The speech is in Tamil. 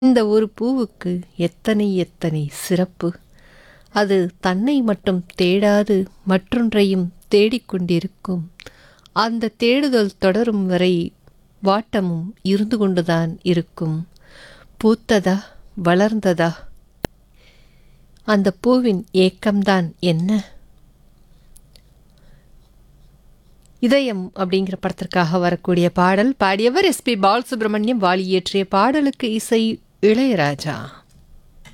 இந்த ஒரு பூவுக்கு எத்தனை எத்தனை சிறப்பு அது தன்னை மட்டும் தேடாது மற்றொன்றையும் தேடிக்கொண்டிருக்கும் அந்த தேடுதல் தொடரும் வரை வாட்டமும் இருந்து கொண்டுதான் இருக்கும் பூத்ததா வளர்ந்ததா அந்த பூவின் ஏக்கம்தான் என்ன இதயம் அப்படிங்கிற படத்திற்காக வரக்கூடிய பாடல் பாடியவர் எஸ்பி பாலசுப்ரமணியம் வாலி இயற்றிய பாடலுக்கு இசை இளையராஜா